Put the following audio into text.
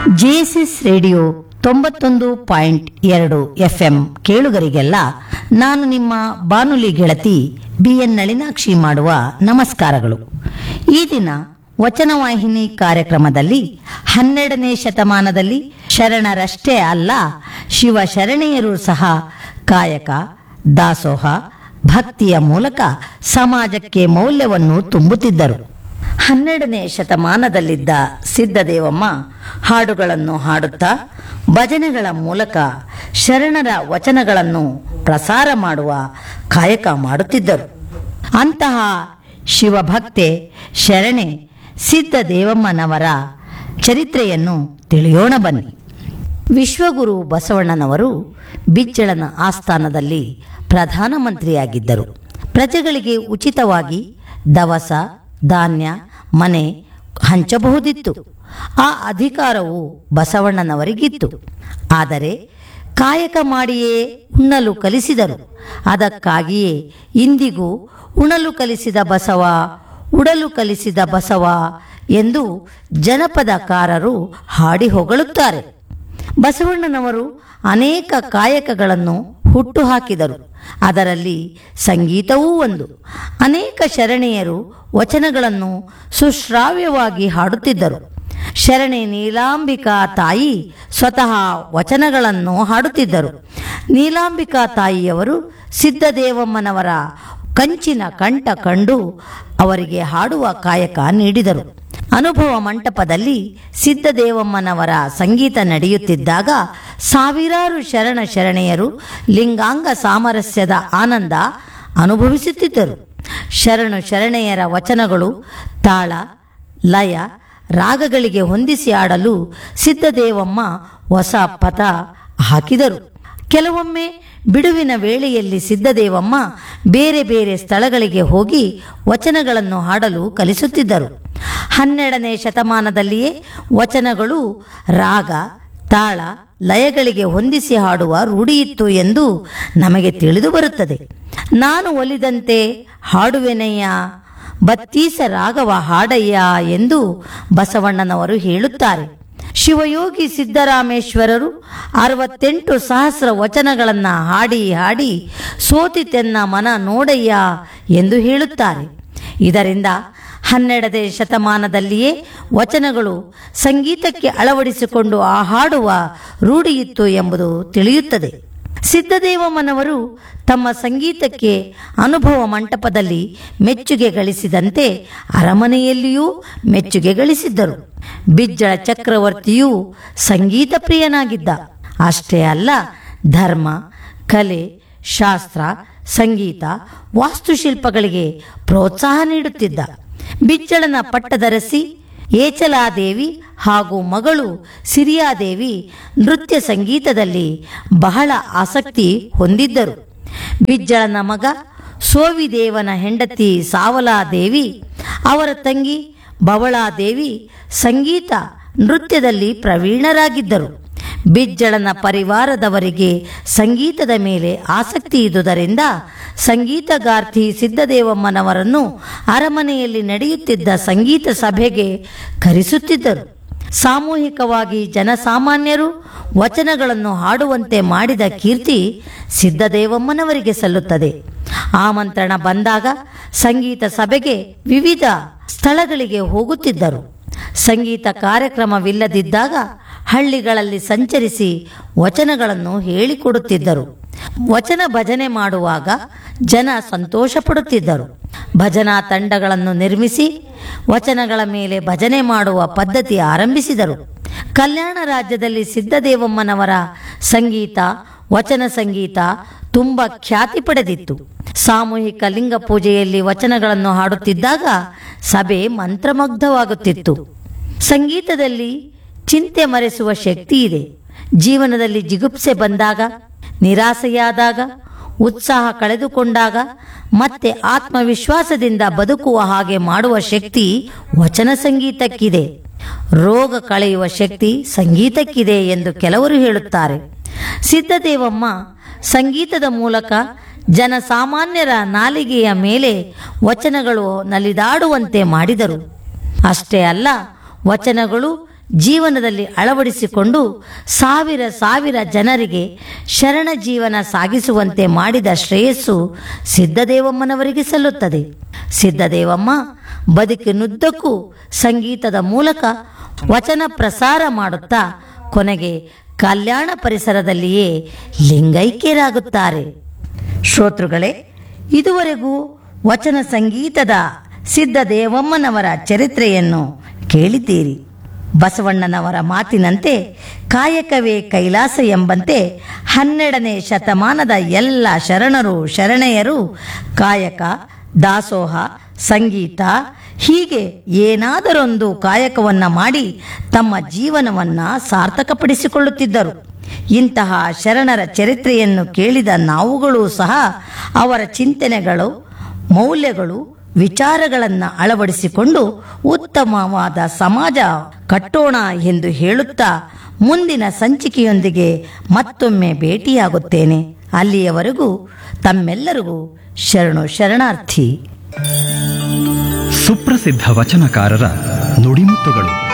JSS radio ತೊಂಬತ್ತೊಂದು point ಎರಡು FM ಕೇಳುಗರಿಗೆಲ್ಲ ನಾನು ನಿಮ್ಮ ಬಾನುಲಿ ಗೆಳತಿ ಬಿಎನ್ ನಳಿನಾಕ್ಷಿ ಮಾಡುವ ನಮಸ್ಕಾರಗಳು ಈ ದಿನ ವಚನವಾಹಿನಿ ಕಾರ್ಯಕ್ರಮದಲ್ಲಿ ಹನ್ನೆರಡನೇ ಶತಮಾನದಲ್ಲಿ ಶರಣರಷ್ಟೇ ಅಲ್ಲ ಶಿವ ಶರಣೆಯರು ಸಹ ಕಾಯಕ ದಾಸೋಹ ಭಕ್ತಿಯ ಮೂಲಕ ಸಮಾಜಕ್ಕೆ ಮೌಲ್ಯವನ್ನು ತುಂಬುತ್ತಿದ್ದರು ಹನ್ನೆರಡನೇ ಶತಮಾನದಲ್ಲಿದ್ದ ಸಿದ್ಧದೇವಮ್ಮ ಹಾಡುಗಳನ್ನು ಹಾಡುತ್ತಾ ಭಜನೆಗಳ ಮೂಲಕ ಶರಣರ ವಚನಗಳನ್ನು ಪ್ರಸಾರ ಮಾಡುವ ಕಾಯಕ ಮಾಡುತ್ತಿದ್ದರು ಅಂತಹ ಶಿವಭಕ್ತೆ ಶರಣೆ ಸಿದ್ಧದೇವಮ್ಮನವರ ಚರಿತ್ರೆಯನ್ನು ತಿಳಿಯೋಣ ಬನ್ನಿ ವಿಶ್ವಗುರು ಬಸವಣ್ಣನವರು ಬಿಜ್ಜಳನ ಆಸ್ಥಾನದಲ್ಲಿ ಪ್ರಧಾನಮಂತ್ರಿಯಾಗಿದ್ದರು ಪ್ರಜೆಗಳಿಗೆ ಉಚಿತವಾಗಿ ದವಸ ಧಾನ್ಯ ಮನೆ ಹಂಚಬಹುದಿತ್ತು ಆ ಅಧಿಕಾರವು ಬಸವಣ್ಣನವರಿಗಿತ್ತು ಆದರೆ ಕಾಯಕ ಮಾಡಿಯೇ ಉಣ್ಣಲು ಕಲಿಸಿದರು ಅದಕ್ಕಾಗಿಯೇ ಇಂದಿಗೂ ಉಣಲು ಕಲಿಸಿದ ಬಸವ ಉಡಲು ಕಲಿಸಿದ ಬಸವ ಎಂದು ಜನಪದಕಾರರು ಹಾಡಿ ಹೊಗಳುತ್ತಾರೆ ಬಸವಣ್ಣನವರು ಅನೇಕ ಕಾಯಕಗಳನ್ನು ಹುಟ್ಟುಹಾಕಿದರು ಅದರಲ್ಲಿ ಸಂಗೀತವೂ ಒಂದು ಅನೇಕ ಶರಣೆಯರು ವಚನಗಳನ್ನು ಸುಶ್ರಾವ್ಯವಾಗಿ ಹಾಡುತ್ತಿದ್ದರು ಶರಣೆ ನೀಲಾಂಬಿಕಾ ತಾಯಿ ಸ್ವತಃ ವಚನಗಳನ್ನು ಹಾಡುತ್ತಿದ್ದರು ನೀಲಾಂಬಿಕಾ ತಾಯಿಯವರು ಸಿದ್ಧದೇವಮ್ಮನವರ ಕಂಚಿನ ಕಂಠ ಕಂಡು ಅವರಿಗೆ ಹಾಡುವ ಕಾಯಕ ನೀಡಿದರು ಅನುಭವ ಮಂಟಪದಲ್ಲಿ ಸಿದ್ಧದೇವಮ್ಮನವರ ಸಂಗೀತ ನಡೆಯುತ್ತಿದ್ದಾಗ ಸಾವಿರಾರು ಶರಣ ಶರಣೆಯರು ಲಿಂಗಾಂಗ ಸಾಮರಸ್ಯದ ಆನಂದ ಅನುಭವಿಸುತ್ತಿದ್ದರು ಶರಣು ಶರಣೆಯರ ವಚನಗಳು ತಾಳ ಲಯ ರಾಗಗಳಿಗೆ ಹೊಂದಿಸಿ ಆಡಲು ಸಿದ್ಧದೇವಮ್ಮ ಹೊಸ ಪಥ ಹಾಕಿದರು ಕೆಲವೊಮ್ಮೆ ಬಿಡುವಿನ ವೇಳೆಯಲ್ಲಿ ಸಿದ್ಧದೇವಮ್ಮ ಬೇರೆ ಬೇರೆ ಸ್ಥಳಗಳಿಗೆ ಹೋಗಿ ವಚನಗಳನ್ನು ಹಾಡಲು ಕಲಿಸುತ್ತಿದ್ದರು ಹನ್ನೆರಡನೇ ಶತಮಾನದಲ್ಲಿಯೇ ವಚನಗಳು ರಾಗ ತಾಳ ಲಯಗಳಿಗೆ ಹೊಂದಿಸಿ ಹಾಡುವ ರೂಢಿಯಿತ್ತು ಎಂದು ನಮಗೆ ತಿಳಿದು ಬರುತ್ತದೆ ನಾನು ಒಲಿದಂತೆ ಹಾಡುವೆನಯ್ಯ ಬತ್ತೀಸ ರಾಗವ ಹಾಡಯ್ಯ ಎಂದು ಬಸವಣ್ಣನವರು ಹೇಳುತ್ತಾರೆ ಶಿವಯೋಗಿ ಸಿದ್ದರಾಮೇಶ್ವರರು ಅರವತ್ತೆಂಟು ಸಹಸ್ರ ವಚನಗಳನ್ನು ಹಾಡಿ ಹಾಡಿ ಸೋತಿತೆನ್ನ ಮನ ನೋಡಯ್ಯ ಎಂದು ಹೇಳುತ್ತಾರೆ ಇದರಿಂದ ಹನ್ನೆರಡನೇ ಶತಮಾನದಲ್ಲಿಯೇ ವಚನಗಳು ಸಂಗೀತಕ್ಕೆ ಅಳವಡಿಸಿಕೊಂಡು ಆ ಹಾಡುವ ರೂಢಿಯಿತ್ತು ಎಂಬುದು ತಿಳಿಯುತ್ತದೆ ಸಿದ್ಧದೇವಮ್ಮನವರು ತಮ್ಮ ಸಂಗೀತಕ್ಕೆ ಅನುಭವ ಮಂಟಪದಲ್ಲಿ ಮೆಚ್ಚುಗೆ ಗಳಿಸಿದಂತೆ ಅರಮನೆಯಲ್ಲಿಯೂ ಮೆಚ್ಚುಗೆ ಗಳಿಸಿದ್ದರು ಬಿಜ್ಜಳ ಚಕ್ರವರ್ತಿಯೂ ಸಂಗೀತ ಪ್ರಿಯನಾಗಿದ್ದ ಅಷ್ಟೇ ಅಲ್ಲ ಧರ್ಮ ಕಲೆ ಶಾಸ್ತ್ರ ಸಂಗೀತ ವಾಸ್ತುಶಿಲ್ಪಗಳಿಗೆ ಪ್ರೋತ್ಸಾಹ ನೀಡುತ್ತಿದ್ದ ಬಿಜ್ಜಳನ ಪಟ್ಟದರಸಿ ಏಚಲಾದೇವಿ ಹಾಗೂ ಮಗಳು ಸಿರಿಯಾದೇವಿ ನೃತ್ಯ ಸಂಗೀತದಲ್ಲಿ ಬಹಳ ಆಸಕ್ತಿ ಹೊಂದಿದ್ದರು ಬಿಜ್ಜಳನ ಮಗ ಸೋವಿದೇವನ ಹೆಂಡತಿ ಸಾವಲಾದೇವಿ ಅವರ ತಂಗಿ ಬವಳಾದೇವಿ ಸಂಗೀತ ನೃತ್ಯದಲ್ಲಿ ಪ್ರವೀಣರಾಗಿದ್ದರು ಬಿಜ್ಜಳನ ಪರಿವಾರದವರಿಗೆ ಸಂಗೀತದ ಮೇಲೆ ಆಸಕ್ತಿ ಇದ್ದುದರಿಂದ ಸಂಗೀತಗಾರ್ತಿ ಸಿದ್ಧದೇವಮ್ಮನವರನ್ನು ಅರಮನೆಯಲ್ಲಿ ನಡೆಯುತ್ತಿದ್ದ ಸಂಗೀತ ಸಭೆಗೆ ಕರೆಸುತ್ತಿದ್ದರು ಸಾಮೂಹಿಕವಾಗಿ ಜನಸಾಮಾನ್ಯರು ವಚನಗಳನ್ನು ಹಾಡುವಂತೆ ಮಾಡಿದ ಕೀರ್ತಿ ಸಿದ್ಧದೇವಮ್ಮನವರಿಗೆ ಸಲ್ಲುತ್ತದೆ ಆಮಂತ್ರಣ ಬಂದಾಗ ಸಂಗೀತ ಸಭೆಗೆ ವಿವಿಧ ಸ್ಥಳಗಳಿಗೆ ಹೋಗುತ್ತಿದ್ದರು ಸಂಗೀತ ಕಾರ್ಯಕ್ರಮವಿಲ್ಲದಿದ್ದಾಗ ಹಳ್ಳಿಗಳಲ್ಲಿ ಸಂಚರಿಸಿ ವಚನಗಳನ್ನು ಹೇಳಿಕೊಡುತ್ತಿದ್ದರು ವಚನ ಭಜನೆ ಮಾಡುವಾಗ ಜನ ಸಂತೋಷ ಪಡುತ್ತಿದ್ದರು ಭಜನಾ ತಂಡಗಳನ್ನು ನಿರ್ಮಿಸಿ ವಚನಗಳ ಮೇಲೆ ಭಜನೆ ಮಾಡುವ ಪದ್ಧತಿ ಆರಂಭಿಸಿದರು ಕಲ್ಯಾಣ ರಾಜ್ಯದಲ್ಲಿ ಸಿದ್ಧದೇವಮ್ಮನವರ ಸಂಗೀತ ವಚನ ಸಂಗೀತ ತುಂಬ ಖ್ಯಾತಿ ಪಡೆದಿತ್ತು ಸಾಮೂಹಿಕ ಲಿಂಗ ಪೂಜೆಯಲ್ಲಿ ವಚನಗಳನ್ನು ಹಾಡುತ್ತಿದ್ದಾಗ ಸಭೆ ಮಂತ್ರಮುಗ್ಧವಾಗುತ್ತಿತ್ತು ಸಂಗೀತದಲ್ಲಿ ಚಿಂತೆ ಮರೆಸುವ ಶಕ್ತಿ ಇದೆ ಜೀವನದಲ್ಲಿ ಜಿಗುಪ್ಸೆ ಬಂದಾಗ ನಿರಾಸೆಯಾದಾಗ ಉತ್ಸಾಹ ಕಳೆದುಕೊಂಡಾಗ ಮತ್ತೆ ಆತ್ಮವಿಶ್ವಾಸದಿಂದ ಬದುಕುವ ಹಾಗೆ ಮಾಡುವ ಶಕ್ತಿ ವಚನ ಸಂಗೀತಕ್ಕಿದೆ ರೋಗ ಕಳೆಯುವ ಶಕ್ತಿ ಸಂಗೀತಕ್ಕಿದೆ ಎಂದು ಕೆಲವರು ಹೇಳುತ್ತಾರೆ ಸಿದ್ಧದೇವಮ್ಮ ಸಂಗೀತದ ಮೂಲಕ ಜನಸಾಮಾನ್ಯರ ನಾಲಿಗೆಯ ಮೇಲೆ ವಚನಗಳು ನಲಿದಾಡುವಂತೆ ಮಾಡಿದರು ಅಷ್ಟೇ ಅಲ್ಲ ವಚನಗಳು ಜೀವನದಲ್ಲಿ ಅಳವಡಿಸಿಕೊಂಡು ಸಾವಿರ ಸಾವಿರ ಜನರಿಗೆ ಶರಣ ಜೀವನ ಸಾಗಿಸುವಂತೆ ಮಾಡಿದ ಶ್ರೇಯಸ್ಸು ಸಿದ್ಧದೇವಮ್ಮನವರಿಗೆ ಸಲ್ಲುತ್ತದೆ ಸಿದ್ಧದೇವಮ್ಮ ಬದುಕಿನುದ್ದಕ್ಕೂ ಸಂಗೀತದ ಮೂಲಕ ವಚನ ಪ್ರಸಾರ ಮಾಡುತ್ತಾ ಕೊನೆಗೆ ಕಲ್ಯಾಣ ಪರಿಸರದಲ್ಲಿಯೇ ಲಿಂಗೈಕ್ಯರಾಗುತ್ತಾರೆ ಶ್ರೋತೃಗಳೇ ಇದುವರೆಗೂ ವಚನ ಸಂಗೀತದ ಸಿದ್ಧದೇವಮ್ಮನವರ ಚರಿತ್ರೆಯನ್ನು ಕೇಳಿದ್ದೀರಿ ಬಸವಣ್ಣನವರ ಮಾತಿನಂತೆ ಕಾಯಕವೇ ಕೈಲಾಸ ಎಂಬಂತೆ ಹನ್ನೆರಡನೇ ಶತಮಾನದ ಎಲ್ಲ ಶರಣರು ಶರಣೆಯರು ಕಾಯಕ ದಾಸೋಹ ಸಂಗೀತ ಹೀಗೆ ಏನಾದರೊಂದು ಕಾಯಕವನ್ನ ಮಾಡಿ ತಮ್ಮ ಜೀವನವನ್ನ ಸಾರ್ಥಕಪಡಿಸಿಕೊಳ್ಳುತ್ತಿದ್ದರು ಇಂತಹ ಶರಣರ ಚರಿತ್ರೆಯನ್ನು ಕೇಳಿದ ನಾವುಗಳು ಸಹ ಅವರ ಚಿಂತನೆಗಳು ಮೌಲ್ಯಗಳು ವಿಚಾರಗಳನ್ನು ಅಳವಡಿಸಿಕೊಂಡು ಉತ್ತಮವಾದ ಸಮಾಜ ಕಟ್ಟೋಣ ಎಂದು ಹೇಳುತ್ತಾ ಮುಂದಿನ ಸಂಚಿಕೆಯೊಂದಿಗೆ ಮತ್ತೊಮ್ಮೆ ಭೇಟಿಯಾಗುತ್ತೇನೆ ಅಲ್ಲಿಯವರೆಗೂ ತಮ್ಮೆಲ್ಲರಿಗೂ ಶರಣು ಶರಣಾರ್ಥಿ ಸುಪ್ರಸಿದ್ಧ ವಚನಕಾರರ ನುಡಿಮುತ್ತುಗಳು